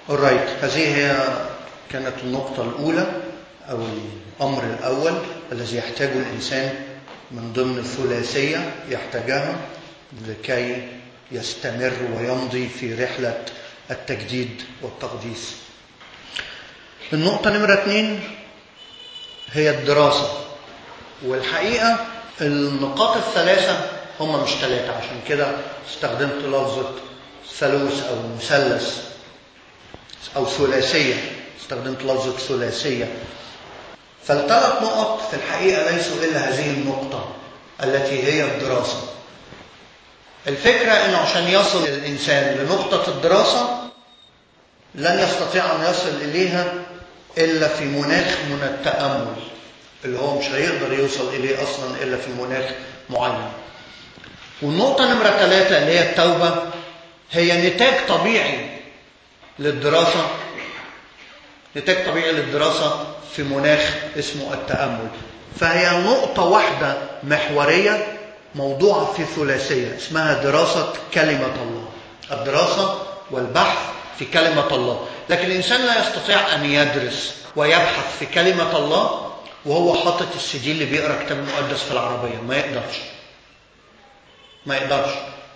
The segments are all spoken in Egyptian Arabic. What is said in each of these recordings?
alright هذه هي كانت النقطة الأولى أو الأمر الأول الذي يحتاجه الإنسان من ضمن الثلاثية يحتاجها لكي يستمر ويمضي في رحلة التجديد والتقديس النقطة نمرة اثنين هي الدراسة والحقيقة النقاط الثلاثة هم مش ثلاثة عشان كده استخدمت لفظة ثالوث أو مثلث أو ثلاثية استخدمت لفظة ثلاثية فالثلاث نقط في الحقيقة ليسوا إلا هذه النقطة التي هي الدراسة الفكرة أنه عشان يصل الإنسان لنقطة الدراسة لن يستطيع أن يصل إليها إلا في مناخ من التأمل اللي هو مش هيقدر يوصل إليه أصلا إلا في مناخ معين والنقطة نمرة ثلاثة اللي هي التوبة هي نتاج طبيعي للدراسة نتاج طبيعي للدراسة في مناخ اسمه التأمل فهي نقطة واحدة محورية موضوعة في ثلاثية اسمها دراسة كلمة الله الدراسة والبحث في كلمة الله لكن الإنسان لا يستطيع أن يدرس ويبحث في كلمة الله وهو حاطط السي دي اللي بيقرا كتاب مقدس في العربية ما يقدرش ما يقدرش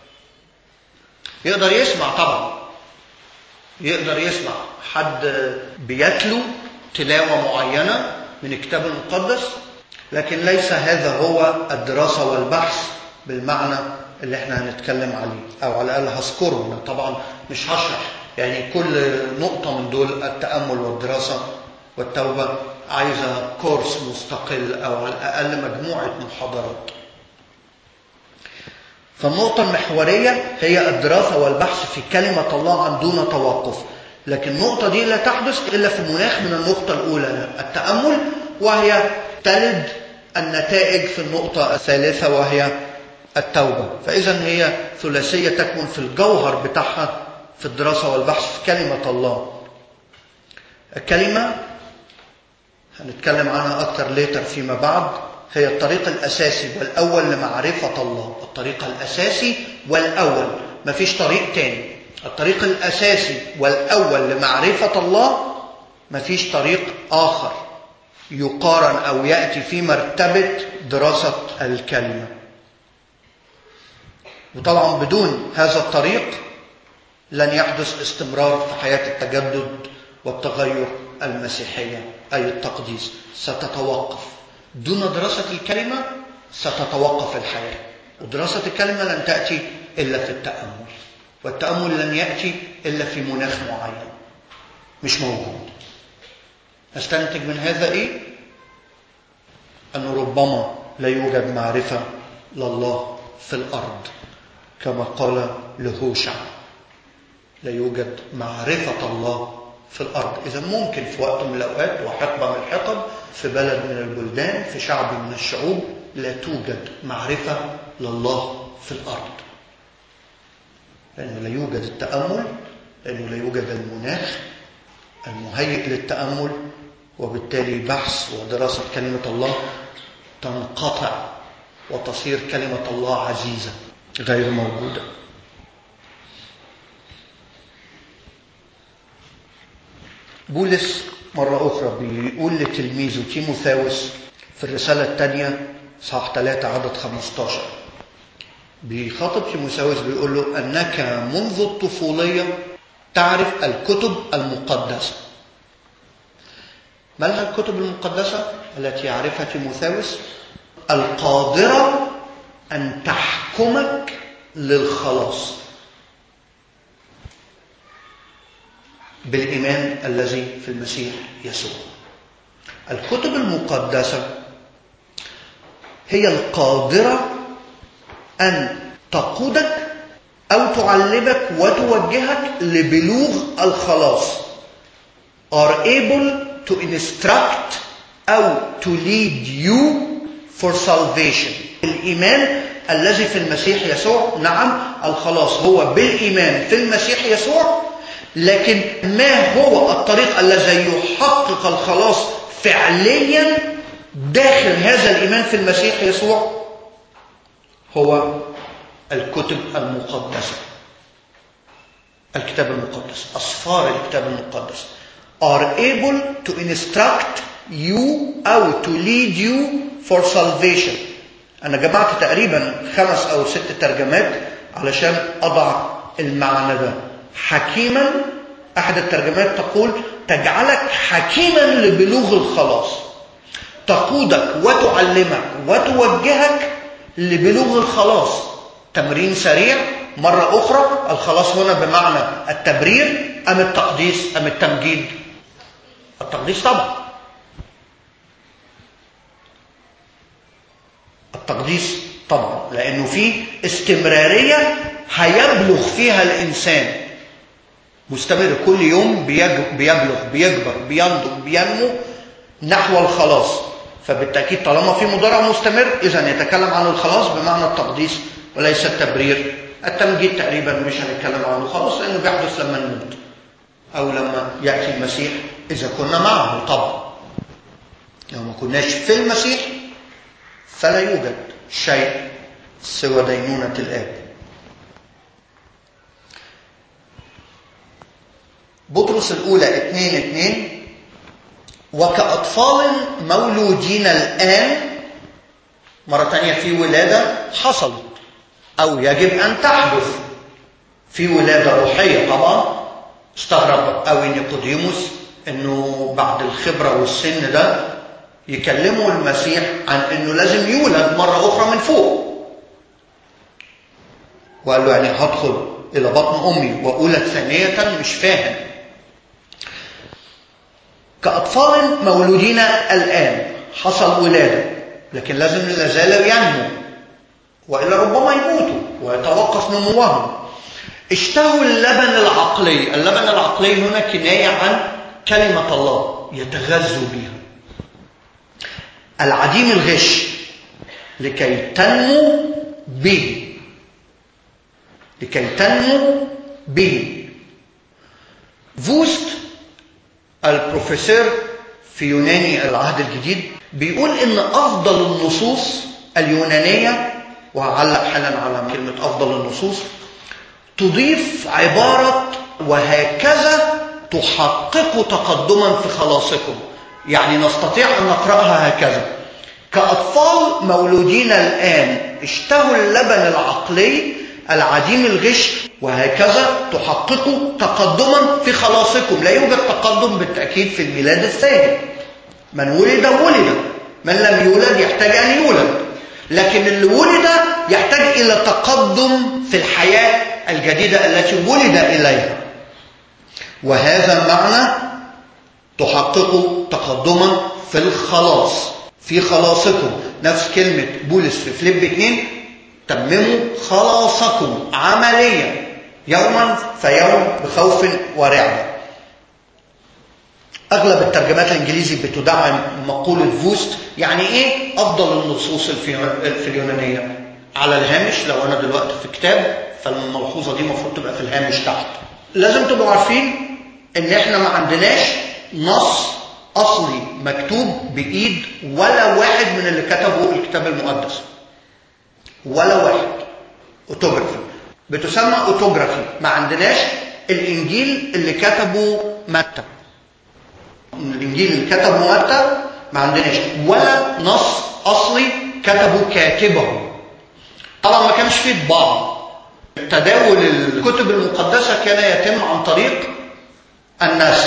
يقدر يسمع طبعا يقدر يسمع حد بيتلو تلاوة معينة من الكتاب المقدس لكن ليس هذا هو الدراسة والبحث بالمعنى اللي احنا هنتكلم عليه او على الاقل هذكره طبعا مش هشرح يعني كل نقطة من دول التأمل والدراسة والتوبة عايزة كورس مستقل او على الاقل مجموعة محاضرات فالنقطة المحورية هي الدراسة والبحث في كلمة الله عن دون توقف لكن النقطة دي لا تحدث إلا في مناخ من النقطة الأولى التأمل وهي تلد النتائج في النقطة الثالثة وهي التوبة فإذا هي ثلاثية تكمن في الجوهر بتاعها في الدراسة والبحث في كلمة الله الكلمة هنتكلم عنها أكتر ليتر فيما بعد هي الطريق الأساسي والأول لمعرفة الله الطريق الأساسي والأول مفيش طريق تاني الطريق الأساسي والأول لمعرفة الله مفيش طريق آخر يقارن أو يأتي في مرتبة دراسة الكلمة وطبعا بدون هذا الطريق لن يحدث استمرار في حياة التجدد والتغير المسيحية أي التقديس ستتوقف دون دراسة الكلمة ستتوقف الحياة ودراسة الكلمة لن تأتي إلا في التأمل والتأمل لن يأتي إلا في مناخ معين مش موجود نستنتج من هذا إيه؟ أنه ربما لا يوجد معرفة لله في الأرض كما قال لهوشع لا يوجد معرفة الله في الأرض إذا ممكن في وقت من الأوقات وحقبة من الحقب في بلد من البلدان في شعب من الشعوب لا توجد معرفة لله في الأرض لأنه لا يوجد التأمل لأنه لا يوجد المناخ المهيئ للتأمل وبالتالي بحث ودراسة كلمة الله تنقطع وتصير كلمة الله عزيزة غير موجودة بولس مرة أخرى بيقول لتلميذه تيموثاوس في الرسالة الثانية صح 3 عدد 15 بيخاطب تيموثاوس بيقول له أنك منذ الطفولية تعرف الكتب المقدسة ما لها الكتب المقدسة التي يعرفها تيموثاوس القادرة أن تحكمك للخلاص بالإيمان الذي في المسيح يسوع الكتب المقدسة هي القادرة أن تقودك أو تعلمك وتوجهك لبلوغ الخلاص are able to instruct أو to lead you for salvation الإيمان الذي في المسيح يسوع نعم الخلاص هو بالإيمان في المسيح يسوع لكن ما هو الطريق الذي يحقق الخلاص فعليا داخل هذا الإيمان في المسيح يسوع هو الكتب المقدسة الكتاب المقدس أصفار الكتاب المقدس are able to instruct you أو to lead you for salvation أنا جمعت تقريبا خمس أو ست ترجمات علشان أضع المعنى ده حكيما أحد الترجمات تقول تجعلك حكيما لبلوغ الخلاص تقودك وتعلمك وتوجهك لبلوغ الخلاص تمرين سريع مرة أخرى الخلاص هنا بمعنى التبرير أم التقديس أم التمجيد التقديس طبعا التقديس طبعا لأنه في استمرارية هيبلغ فيها الإنسان مستمر كل يوم بيبلغ بيكبر بينضج بينمو نحو الخلاص فبالتأكيد طالما في مضارع مستمر إذا يتكلم عن الخلاص بمعنى التقديس وليس التبرير التمجيد تقريبا مش هنتكلم عنه خالص لأنه بيحدث لما نموت أو لما يأتي المسيح إذا كنا معه طبعا لو ما كناش في المسيح فلا يوجد شيء سوى دينونة الآب بطرس الأولى 2 2 وكأطفال مولودين الآن مرة تانية في ولادة حصلت أو يجب أن تحدث في ولادة روحية طبعا استغرب قوي نيقوديموس انه بعد الخبرة والسن ده يكلموا المسيح عن انه لازم يولد مرة اخرى من فوق وقال له يعني هدخل الى بطن امي واولد ثانية مش فاهم كأطفال مولودين الآن حصل ولادة لكن لازم لا زال ينمو وإلا ربما يموتوا ويتوقف نموهم اشتهوا اللبن العقلي اللبن العقلي هنا كناية عن كلمة الله يتغذوا بها العديم الغش لكي تنمو به لكي تنمو به فوست البروفيسور في يوناني العهد الجديد بيقول ان افضل النصوص اليونانيه وهعلق حالا على كلمه افضل النصوص تضيف عباره وهكذا تحقق تقدما في خلاصكم يعني نستطيع ان نقراها هكذا كاطفال مولودين الان اشتهوا اللبن العقلي العديم الغش وهكذا تحققوا تقدما في خلاصكم لا يوجد تقدم بالتأكيد في الميلاد الثاني من ولد ولد من لم يولد يحتاج أن يولد لكن اللي ولد يحتاج إلى تقدم في الحياة الجديدة التي ولد إليها وهذا معنى تحققوا تقدما في الخلاص في خلاصكم نفس كلمة بولس في فليب 2 تمموا خلاصكم عمليا يوما فيوم بخوف ورعبة أغلب الترجمات الإنجليزي بتدعم مقولة فوست يعني إيه أفضل النصوص في اليونانية على الهامش لو أنا دلوقتي في كتاب فالملحوظة دي المفروض تبقى في الهامش تحت لازم تبقوا عارفين إن إحنا ما عندناش نص أصلي مكتوب بإيد ولا واحد من اللي كتبوا الكتاب المقدس ولا واحد اوتوجرافي بتسمى اوتوجرافي ما عندناش الانجيل اللي كتبه متى الانجيل اللي كتبه متى ما عندناش ولا نص اصلي كتبه كاتبه طبعا ما كانش فيه طباعه تداول الكتب المقدسه كان يتم عن طريق النسخ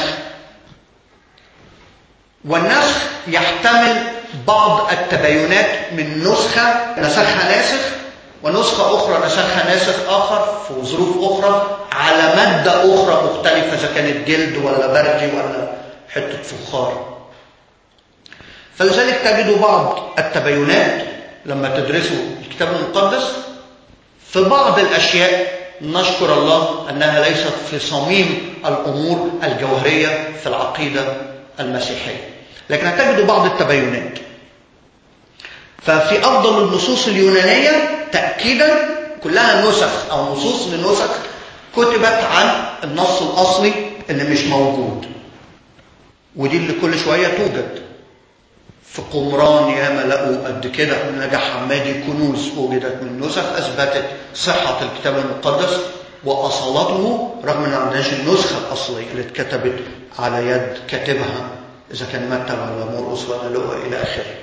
والنسخ يحتمل بعض التباينات من نسخة نسخها ناسخ ونسخة أخرى نسخها ناسخ آخر في ظروف أخرى على مادة أخرى مختلفة إذا كانت جلد ولا برجي ولا حتة فخار فلذلك تجدوا بعض التباينات لما تدرسوا الكتاب المقدس في بعض الأشياء نشكر الله أنها ليست في صميم الأمور الجوهرية في العقيدة المسيحية لكن هتجدوا بعض التباينات ففي أفضل النصوص اليونانية تأكيدا كلها نسخ أو نصوص لنسخ كتبت عن النص الأصلي اللي مش موجود ودي اللي كل شوية توجد في قمران ياما لقوا قد كده من نجاح حمادي كنوز وجدت من نسخ أثبتت صحة الكتاب المقدس وأصالته رغم أن ما عندناش النسخة الأصلية اللي اتكتبت على يد كاتبها إذا كان متى ولا مرقس ولا لقى إلى آخره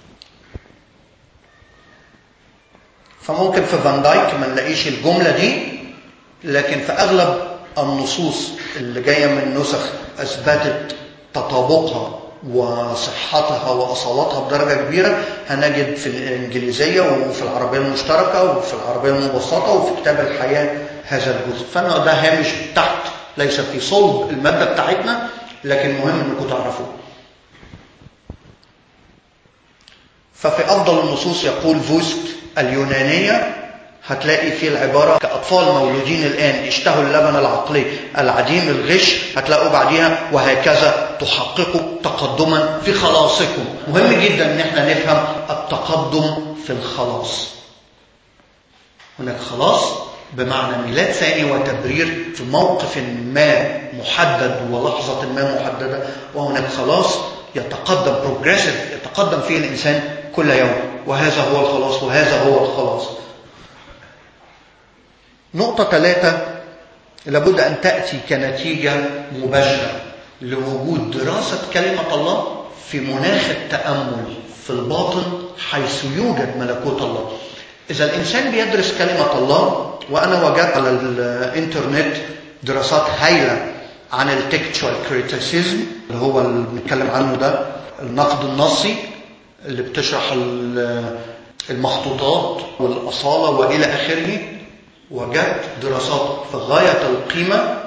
فممكن في فان دايك ما نلاقيش الجملة دي لكن في أغلب النصوص اللي جاية من نسخ أثبتت تطابقها وصحتها وأصالتها بدرجة كبيرة هنجد في الإنجليزية وفي العربية المشتركة وفي العربية المبسطة وفي كتاب الحياة هذا الجزء فأنا ده هامش تحت ليس في صلب المادة بتاعتنا لكن مهم أنكم تعرفوه ففي أفضل النصوص يقول فوست اليونانية هتلاقي فيه العبارة كأطفال مولودين الآن اشتهوا اللبن العقلي العديم الغش هتلاقوا بعديها وهكذا تحققوا تقدما في خلاصكم مهم جدا ان احنا نفهم التقدم في الخلاص هناك خلاص بمعنى ميلاد ثاني وتبرير في موقف ما محدد ولحظة ما محددة وهناك خلاص يتقدم بروجريسيف يتقدم فيه الإنسان كل يوم وهذا هو الخلاص وهذا هو الخلاص نقطة ثلاثة لابد أن تأتي كنتيجة مباشرة لوجود دراسة كلمة الله في مناخ التأمل في الباطن حيث يوجد ملكوت الله إذا الإنسان بيدرس كلمة الله وأنا وجدت على الإنترنت دراسات هايلة عن التكتشوال كريتيسيزم اللي هو اللي بنتكلم عنه ده النقد النصي اللي بتشرح المخطوطات والأصالة وإلى آخره وجدت دراسات في غاية القيمة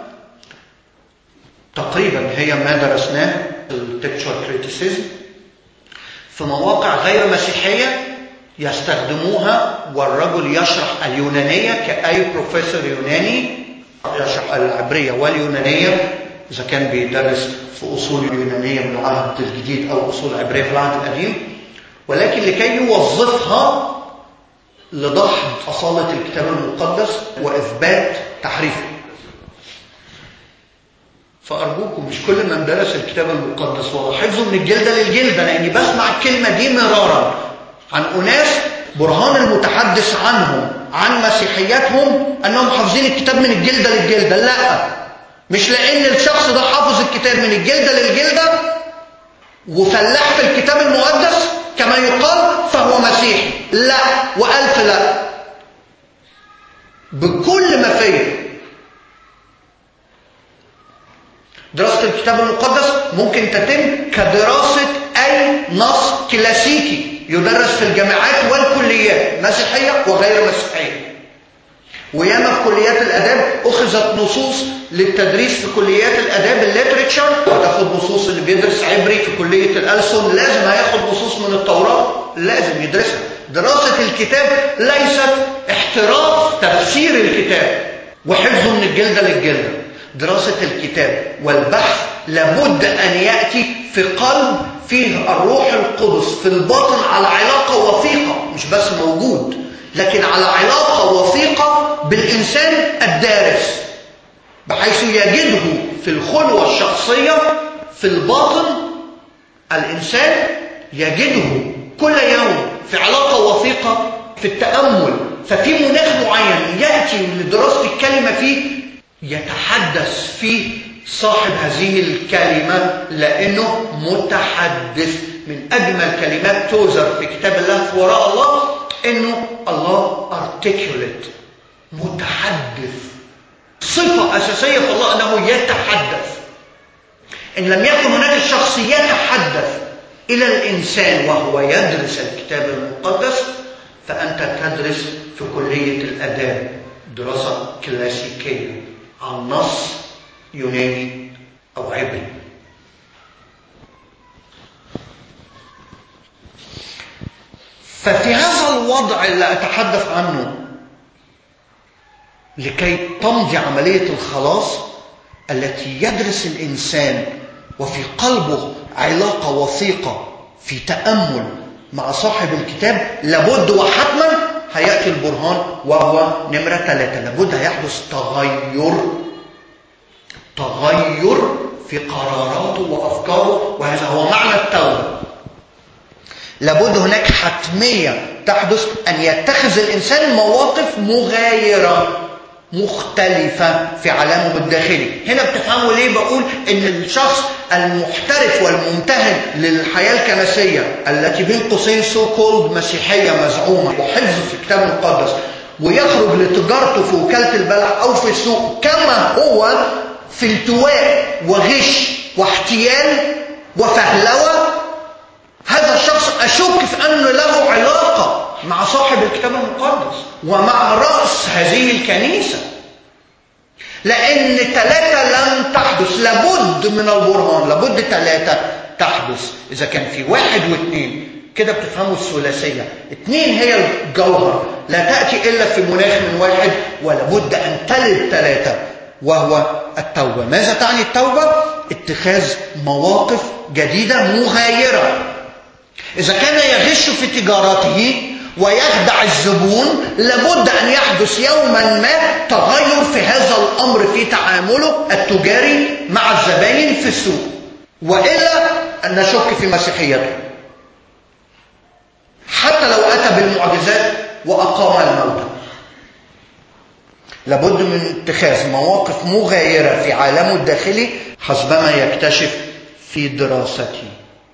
تقريبا هي ما درسناه التكتشوال كريتيسيزم في مواقع غير مسيحية يستخدموها والرجل يشرح اليونانية كأي بروفيسور يوناني يشرح العبرية واليونانية إذا كان بيدرس في أصول اليونانية من العهد الجديد أو أصول العبرية في العهد القديم ولكن لكي يوظفها لدحض أصالة الكتاب المقدس وإثبات تحريفه فأرجوكم مش كل من درس الكتاب المقدس وحفظه من الجلدة للجلدة لأني بسمع الكلمة دي مرارا عن أناس برهان المتحدث عنهم عن مسيحياتهم أنهم حافظين الكتاب من الجلدة للجلدة لا مش لأن الشخص ده حافظ الكتاب من الجلدة للجلدة وفلاح في الكتاب المقدس كما يقال فهو مسيحي لا وألف لا بكل ما فيه دراسة الكتاب المقدس ممكن تتم كدراسة أي نص كلاسيكي يدرس في الجامعات والكليات مسيحية وغير مسيحية وياما في كليات الاداب اخذت نصوص للتدريس في كليات الاداب الليتريتشر وتاخد نصوص اللي بيدرس عبري في كليه الالسن لازم هياخد نصوص من التوراه لازم يدرسها دراسه الكتاب ليست احتراف تفسير الكتاب وحفظه من الجلده للجلده دراسه الكتاب والبحث لابد ان ياتي في قلب فيه الروح القدس في الباطن على علاقه وثيقه مش بس موجود لكن على علاقة وثيقة بالإنسان الدارس بحيث يجده في الخلوة الشخصية في الباطن الإنسان يجده كل يوم في علاقة وثيقة في التأمل ففي مناخ معين يأتي لدراسة الكلمة فيه يتحدث فيه صاحب هذه الكلمة لأنه متحدث من أجمل كلمات توزر في كتاب الله في وراء الله انه الله articulate متحدث صفة أساسية في الله أنه يتحدث إن لم يكن هناك الشخص يتحدث إلى الإنسان وهو يدرس الكتاب المقدس فأنت تدرس في كلية الآداب دراسة كلاسيكية عن نص يوناني أو عبري ففي هذا الوضع اللي أتحدث عنه لكي تمضي عملية الخلاص التي يدرس الإنسان وفي قلبه علاقة وثيقة في تأمل مع صاحب الكتاب لابد وحتما هيأتي البرهان وهو نمرة ثلاثة لابد هيحدث تغير تغير في قراراته وأفكاره وهذا هو معنى التوبة لابد هناك حتمية تحدث أن يتخذ الإنسان مواقف مغايرة مختلفة في عالمه الداخلي هنا بتفهموا ليه بقول ان الشخص المحترف والممتهن للحياة الكنسية التي بين قوسين سو كولد مسيحية مزعومة وحفظ في الكتاب المقدس ويخرج لتجارته في وكالة البلح أو في السوق كما هو في التواء وغش واحتيال وفهلوة هذا الشخص أشك في أن له علاقة مع صاحب الكتاب المقدس ومع رأس هذه الكنيسة لأن ثلاثة لم تحدث لابد من البرهان لابد ثلاثة تحدث إذا كان في واحد واثنين كده بتفهموا الثلاثية اثنين هي الجوهر لا تأتي إلا في مناخ من واحد ولابد أن تلد ثلاثة وهو التوبة ماذا تعني التوبة؟ اتخاذ مواقف جديدة مغايرة إذا كان يغش في تجارته ويخدع الزبون لابد أن يحدث يوما ما تغير في هذا الأمر في تعامله التجاري مع الزبائن في السوق وإلا نشك في مسيحيته حتى لو أتى بالمعجزات وأقام الموتى لابد من اتخاذ مواقف مغايرة في عالمه الداخلي حسبما يكتشف في دراسته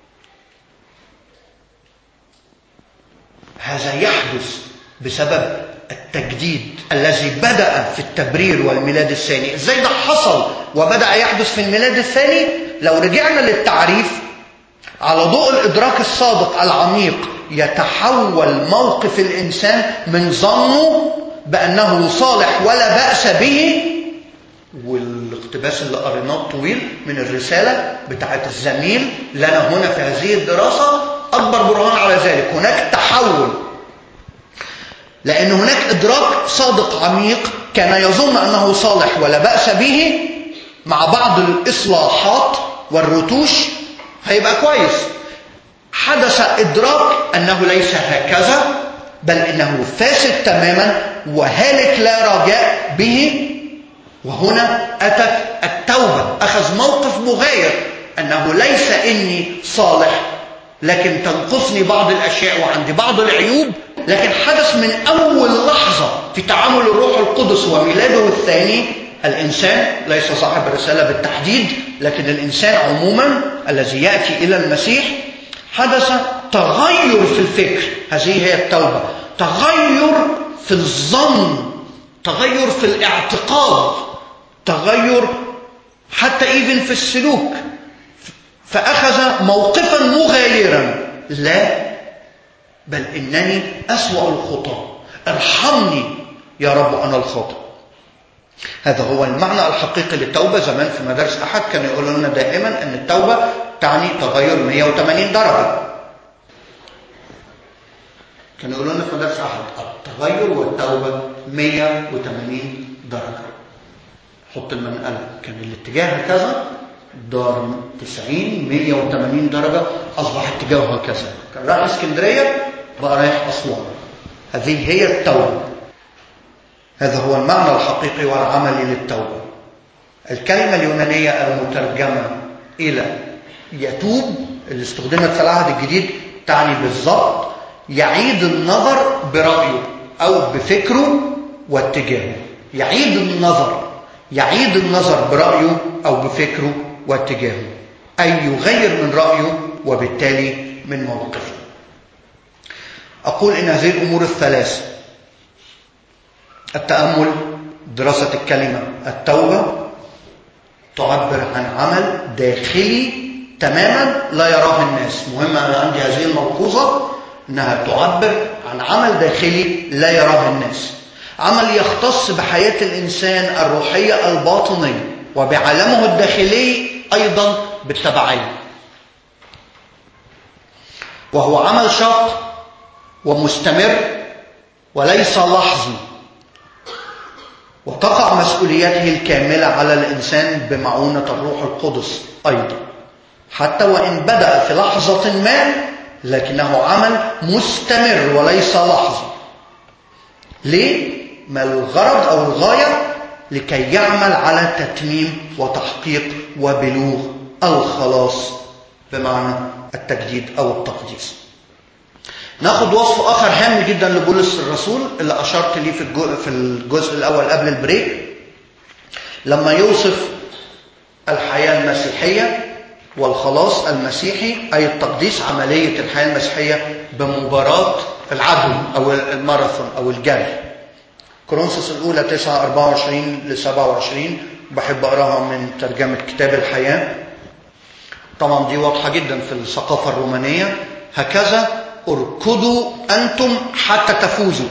هذا يحدث بسبب التجديد الذي بدأ في التبرير والميلاد الثاني ازاي ده حصل وبدأ يحدث في الميلاد الثاني لو رجعنا للتعريف على ضوء الإدراك الصادق العميق يتحول موقف الإنسان من ظنه بأنه صالح ولا بأس به والاقتباس اللي قريناه الطويل من الرسالة بتاعت الزميل لنا هنا في هذه الدراسة أكبر برهان على ذلك هناك تحول لأن هناك إدراك صادق عميق كان يظن أنه صالح ولا بأس به مع بعض الإصلاحات والرتوش هيبقى كويس حدث إدراك أنه ليس هكذا بل إنه فاسد تماما وهالك لا رجاء به وهنا أتت التوبة أخذ موقف مغاير أنه ليس إني صالح لكن تنقصني بعض الأشياء وعندي بعض العيوب لكن حدث من أول لحظة في تعامل الروح القدس وميلاده الثاني الإنسان ليس صاحب الرسالة بالتحديد لكن الإنسان عموما الذي يأتي إلى المسيح حدث تغير في الفكر هذه هي التوبة تغير في الظن تغير في الاعتقاد تغير حتى إيفن في السلوك فأخذ موقفا مغايرا لا بل إنني أسوأ الخطى ارحمني يا رب أنا الخاطئ هذا هو المعنى الحقيقي للتوبة زمان في مدارس أحد كانوا يقولوا لنا دائما أن التوبة تعني تغير 180 درجة كانوا يقولوا لنا في مدارس أحد التغير والتوبة 180 درجة حط المنقلة كان الاتجاه هكذا دار 90 180 درجة أصبح اتجاهه هكذا كان رايح اسكندرية بقى رايح أسوان هذه هي التوبة هذا هو المعنى الحقيقي والعملي للتوبة الكلمة اليونانية المترجمة إلى يتوب اللي استخدمت في العهد الجديد تعني بالضبط يعيد النظر برأيه أو بفكره واتجاهه يعيد النظر يعيد النظر برأيه أو بفكره واتجاهه أي يغير من رأيه وبالتالي من موقفه أقول إن هذه الأمور الثلاث التأمل دراسة الكلمة التوبة تعبر عن عمل داخلي تماما لا يراه الناس مهم أنا عندي هذه الملحوظة أنها تعبر عن عمل داخلي لا يراه الناس عمل يختص بحياة الإنسان الروحية الباطنية وبعالمه الداخلي أيضا بالتبعية وهو عمل شاق ومستمر وليس لحظي وتقع مسؤوليته الكاملة على الإنسان بمعونة الروح القدس أيضا حتى وإن بدأ في لحظة ما لكنه عمل مستمر وليس لحظي ليه؟ ما الغرض أو الغاية لكي يعمل على تتميم وتحقيق وبلوغ الخلاص بمعنى التجديد أو التقديس ناخد وصف آخر هام جدا لبولس الرسول اللي أشرت ليه في الجزء, في الجزء الأول قبل البريك لما يوصف الحياة المسيحية والخلاص المسيحي أي التقديس عملية الحياة المسيحية بمباراة العدو أو الماراثون أو الجري كورنثوس الأولى 9 24 ل 27 بحب أقراها من ترجمة كتاب الحياة طبعا دي واضحة جدا في الثقافة الرومانية هكذا اركضوا أنتم حتى تفوزوا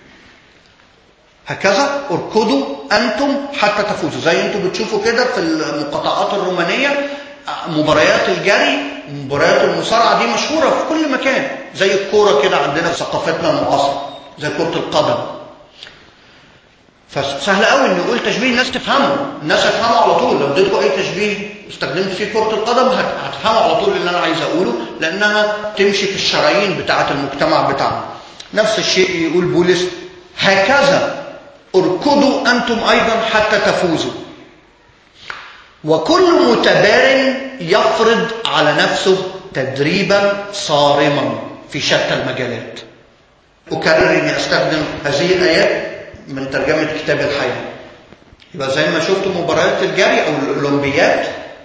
هكذا اركضوا أنتم حتى تفوزوا زي انتم بتشوفوا كده في المقاطعات الرومانية مباريات الجري مباريات المصارعة دي مشهورة في كل مكان زي الكورة كده عندنا في ثقافتنا المعاصرة زي كرة القدم فسهل قوي ان نقول تشبيه الناس تفهمه الناس هتفهمه على طول لو اديتكم اي تشبيه استخدمت فيه كرة القدم هتفهموا على طول اللي انا عايز اقوله لانها تمشي في الشرايين بتاعة المجتمع بتاعنا نفس الشيء يقول بولس هكذا اركضوا انتم ايضا حتى تفوزوا وكل متبار يفرض على نفسه تدريبا صارما في شتى المجالات اكرر اني استخدم هذه الايات من ترجمة كتاب الحياة يبقى زي ما شفتوا مباريات الجري أو الأولمبيات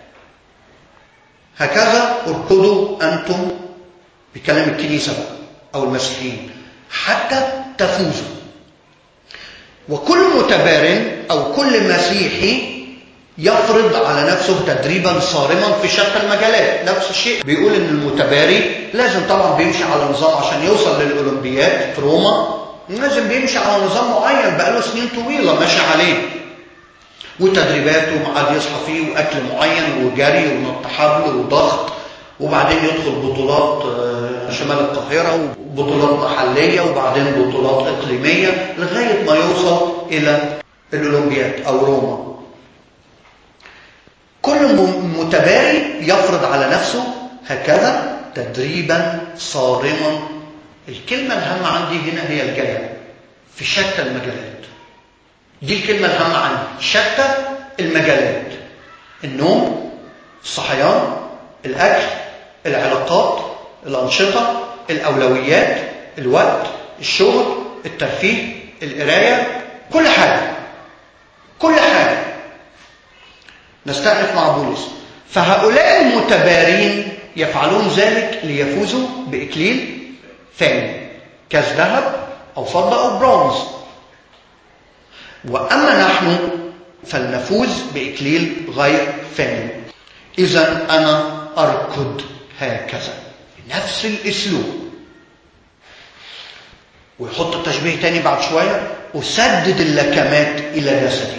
هكذا اركضوا أنتم بكلام الكنيسة بقى أو المسيحيين حتى تفوزوا وكل متبار أو كل مسيحي يفرض على نفسه تدريبا صارما في شتى المجالات نفس الشيء بيقول ان المتباري لازم طبعا بيمشي على نظام عشان يوصل للاولمبياد في روما لازم بيمشي على نظام معين بقاله سنين طويله ماشي عليه وتدريبات وميعاد يصحى فيه واكل معين وجري ونط حبل وضغط وبعدين يدخل بطولات شمال القاهره وبطولات محليه وبعدين بطولات اقليميه لغايه ما يوصل الى الاولمبياد او روما كل متباري يفرض على نفسه هكذا تدريبا صارما الكلمة الهامة عندي هنا هي الجاية في شتى المجالات دي الكلمة الهامة عندي شتى المجالات النوم الصحيان الأكل العلاقات الأنشطة الأولويات الوقت الشغل الترفيه القراية كل حاجة كل حاجة نستأنف مع بولس فهؤلاء المتبارين يفعلون ذلك ليفوزوا بإكليل ثاني كاس ذهب أو فضة أو برونز وأما نحن فلنفوز بإكليل غير ثاني إذا أنا أركض هكذا نفس الأسلوب ويحط التشبيه تاني بعد شوية أسدد اللكمات إلى جسدي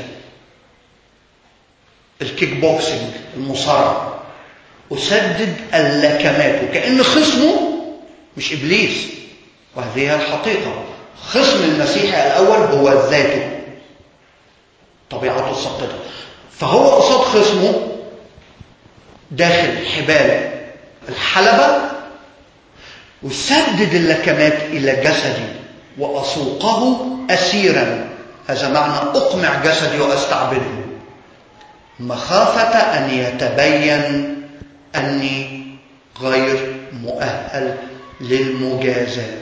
الكيك بوكسينج المصارعة أسدد اللكمات وكأن خصمه مش إبليس وهذه هي الحقيقة خصم المسيح الأول هو ذاته طبيعته الساقطة فهو قصاد خصمه داخل حبال الحلبة وسدد اللكمات إلى جسدي وأسوقه أسيرا هذا معنى أقمع جسدي وأستعبده مخافة أن يتبين أني غير مؤهل للمجازاة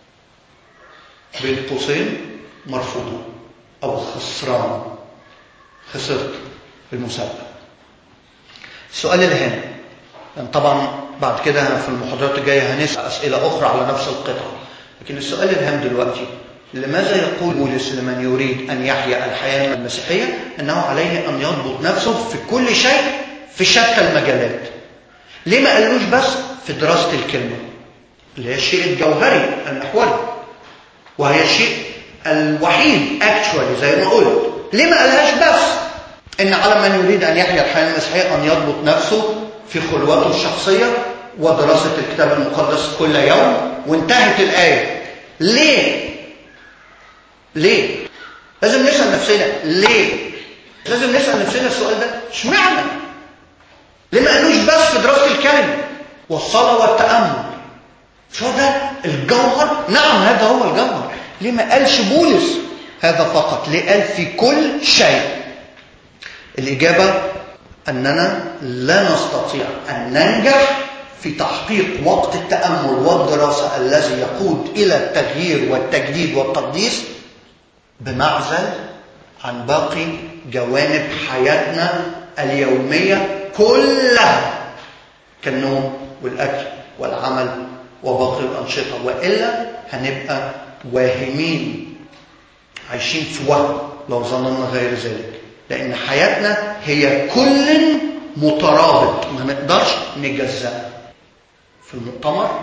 بين قوسين مرفوضة أو خسران خسرت المسابقة السؤال الهام يعني طبعا بعد كده في المحاضرات الجاية هنسأل أسئلة أخرى على نفس القطعة لكن السؤال الهام دلوقتي لماذا يقول بولس لمن يريد أن يحيا الحياة المسيحية أنه عليه أن يضبط نفسه في كل شيء في شتى المجالات ليه ما قالوش بس في دراسة الكلمة اللي هي الشيء الجوهري المحوري وهي الشيء الوحيد اكشوالي زي ما قلت ليه ما قالهاش بس ان على من يريد ان يحيا الحياه المسيحيه ان يضبط نفسه في خلواته الشخصيه ودراسه الكتاب المقدس كل يوم وانتهت الايه ليه ليه لازم نسال نفسنا ليه لازم نسال نفسنا السؤال ده اشمعنى ليه ما قالوش بس في دراسه الكلمه والصلاه والتامل شو ده الجوهر نعم هذا هو الجوهر ليه ما قالش بولس هذا فقط ليه قال في كل شيء الإجابة أننا لا نستطيع أن ننجح في تحقيق وقت التأمل والدراسة الذي يقود إلى التغيير والتجديد والتقديس بمعزل عن باقي جوانب حياتنا اليومية كلها كالنوم والأكل والعمل وباقي الأنشطة وإلا هنبقى واهمين عايشين في وهم لو ظننا غير ذلك لأن حياتنا هي كل مترابط ما نقدرش نجزأها في المؤتمر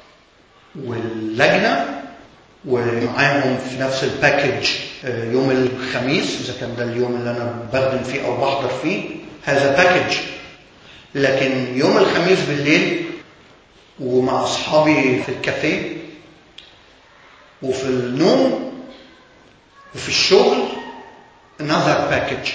واللجنة ومعاهم في نفس الباكج يوم الخميس إذا كان ده اليوم اللي أنا بخدم فيه أو بحضر فيه هذا باكج لكن يوم الخميس بالليل ومع أصحابي في الكافيه وفي النوم وفي الشغل another package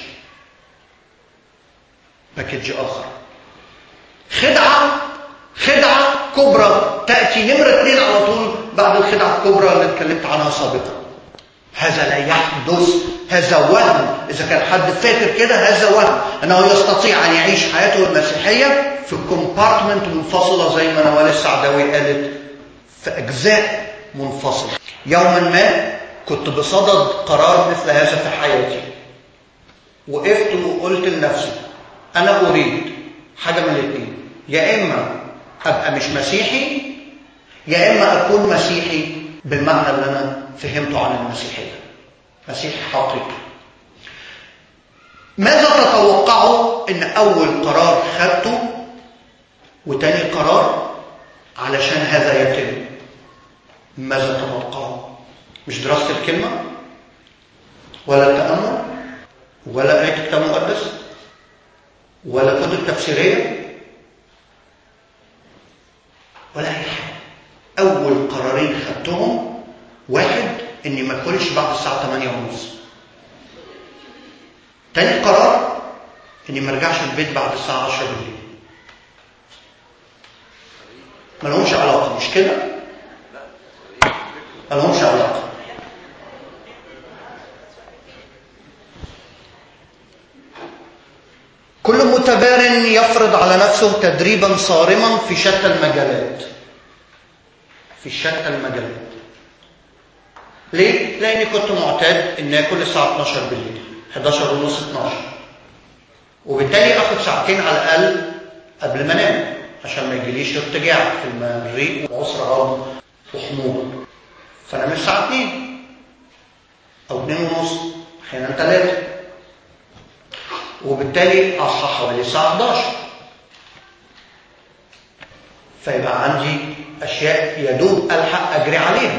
باكج آخر خدعة خدعة كبرى تأتي نمرة اثنين على طول بعد الخدعة الكبرى اللي اتكلمت عنها سابقا هذا لا يحدث هذا وهم إذا كان حد فاكر كده هذا وهم أنه يستطيع أن يعيش حياته المسيحية في كومبارتمنت منفصلة زي ما نوال السعداوي قالت في أجزاء منفصلة يوما ما كنت بصدد قرار مثل هذا في حياتي وقفت وقلت لنفسي أنا أريد حاجة من الاثنين يا إما أبقى مش مسيحي يا إما أكون مسيحي بالمعنى اللي أنا فهمته عن المسيحية مسيحي حقيقي ماذا تتوقعوا ان اول قرار خدته وتاني قرار علشان هذا يتم ماذا تتوقعوا مش دراسة الكلمة ولا التأمل ولا آية الكتاب المقدس ولا كتب تفسيرية ولا أي حاجة أول قرارين خدتهم واحد إني ما أكلش بعد الساعة 8 ونص تاني قرار إني ما أرجعش البيت بعد الساعة 10 بالليل ما لهمش علاقة مش كده؟ ما لهمش علاقة كل متبار يفرض على نفسه تدريبا صارما في شتى المجالات في شتى المجالات ليه؟ لاني كنت معتاد ان اكل الساعه 12 بالليل 11 ونص 12 وبالتالي اخد ساعتين على الاقل قبل ما انام عشان ما يجيليش ارتجاع في المريء وعسر هضم وحموضه فانام الساعه 2 او 2 ونص احيانا 3 وبالتالي اصحى حوالي الساعه 11 فيبقى عندي اشياء يدوب الحق اجري عليها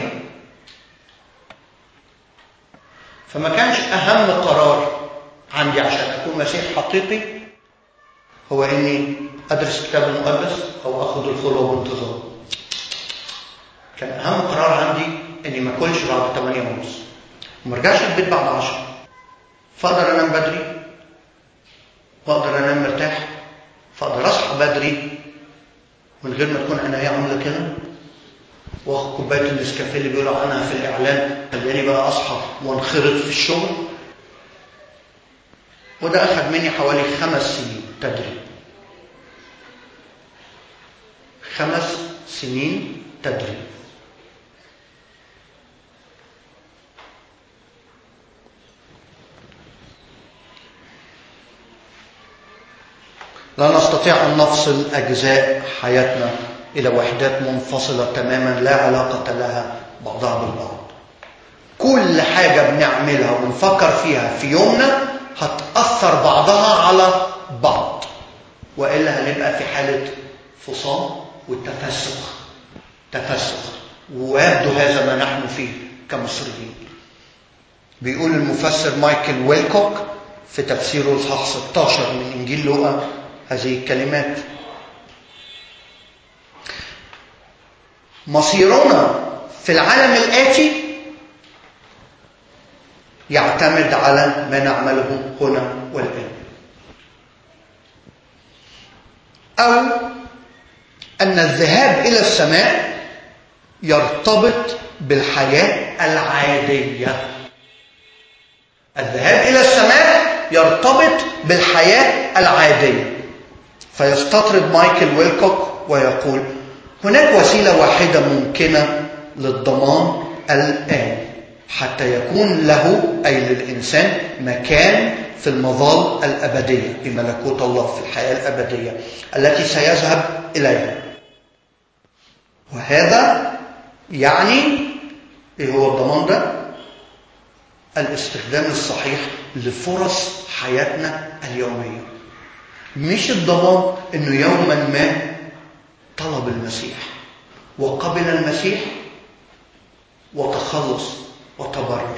فما كانش اهم قرار عندي عشان اكون مسيح حقيقي هو اني ادرس الكتاب المقدس او اخد الخلوه بانتظام كان اهم قرار عندي اني ما اكلش بعد 8 ونص وما ارجعش البيت بعد 10 فاقدر انام بدري واقدر انام مرتاح فاقدر اصحى بدري من غير ما تكون عينيا عامله كده واخد كوبايه النسكافيه اللي بيقولوا عنها في الاعلان خلاني بقى اصحى وانخرط في الشغل وده اخذ مني حوالي خمس سنين تدريب خمس سنين تدريب لا نستطيع أن نفصل أجزاء حياتنا إلى وحدات منفصلة تماما لا علاقة لها بعضها بالبعض كل حاجة بنعملها ونفكر فيها في يومنا هتأثر بعضها على بعض وإلا هنبقى في حالة فصام والتفسخ تفسخ ويبدو هذا ما نحن فيه كمصريين بيقول المفسر مايكل ويلكوك في تفسيره الصح 16 من إنجيل لوقا هذه الكلمات مصيرنا في العالم الآتي يعتمد على ما نعمله هنا والآن أو أن الذهاب إلى السماء يرتبط بالحياة العادية الذهاب إلى السماء يرتبط بالحياة العادية فيستطرد مايكل ويلكوك ويقول هناك وسيلة واحدة ممكنة للضمان الآن حتى يكون له أي للإنسان مكان في المظال الأبدية في ملكوت الله في الحياة الأبدية التي سيذهب إليها وهذا يعني إيه هو الضمان ده؟ الاستخدام الصحيح لفرص حياتنا اليومية مش الضمان انه يوما ما طلب المسيح وقبل المسيح وتخلص وتبرر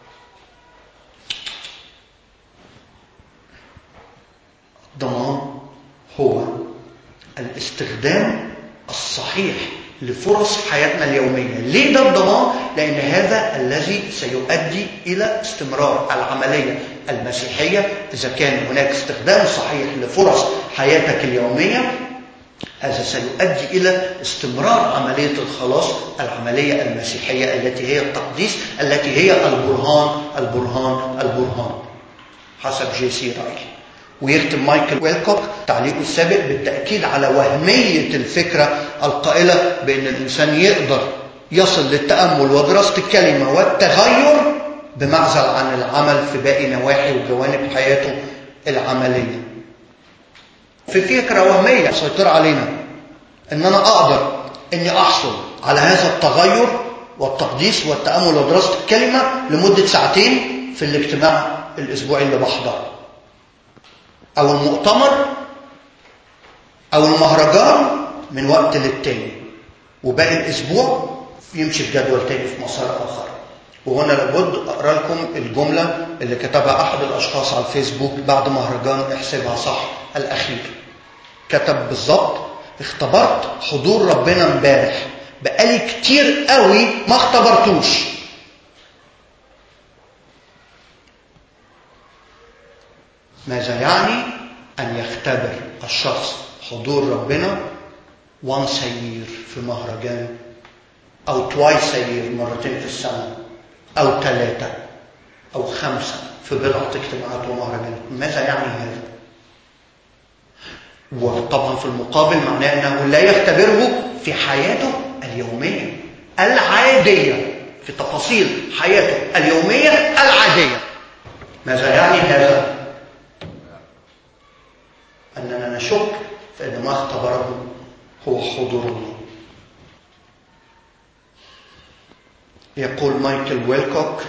الضمان هو الاستخدام الصحيح لفرص حياتنا اليومية ليه ده الضمان؟ لأن هذا الذي سيؤدي إلى استمرار العملية المسيحية إذا كان هناك استخدام صحيح لفرص حياتك اليومية هذا سيؤدي إلى استمرار عملية الخلاص العملية المسيحية التي هي التقديس التي هي البرهان البرهان البرهان حسب جي سي رايلي ويختم مايكل ويلكوك تعليقه السابق بالتأكيد على وهمية الفكرة القائلة بأن الإنسان يقدر يصل للتأمل ودراسة الكلمة والتغير بمعزل عن العمل في باقي نواحي وجوانب حياته العملية في فكرة وهمية مسيطرة علينا ان انا اقدر اني احصل على هذا التغير والتقديس والتأمل ودراسة الكلمة لمدة ساعتين في الاجتماع الاسبوعي اللي بحضره او المؤتمر او المهرجان من وقت للتاني وباقي الاسبوع يمشي بجدول تاني في مسار اخر وهنا لابد اقرا لكم الجمله اللي كتبها احد الاشخاص على الفيسبوك بعد مهرجان احسبها صح الاخير كتب بالظبط اختبرت حضور ربنا امبارح بقالي كتير قوي ما اختبرتوش ماذا يعني ان يختبر الشخص حضور ربنا وانس يير في مهرجان او توايس يير مرتين في السنه أو ثلاثة أو خمسة في بضعة اجتماعات ومهرجانات ماذا يعني هذا؟ وطبعا في المقابل معناه أنه لا يختبره في حياته اليومية العادية في تفاصيل حياته اليومية العادية ماذا يعني هذا؟ أننا نشك في أن ما اختبره هو حضور الله يقول مايكل ويلكوك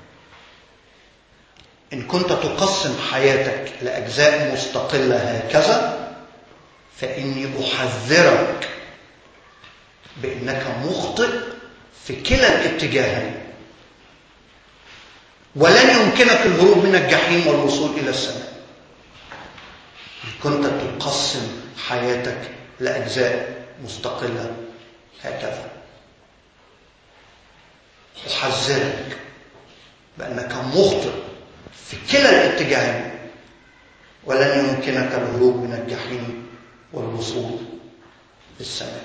إن كنت تقسم حياتك لأجزاء مستقلة هكذا فإني أحذرك بأنك مخطئ في كلا الاتجاهين ولن يمكنك الهروب من الجحيم والوصول إلى السماء إن كنت تقسم حياتك لأجزاء مستقلة هكذا أحذرك بأنك مخطئ في كلا الاتجاهين ولن يمكنك الهروب من الجحيم والوصول للسماء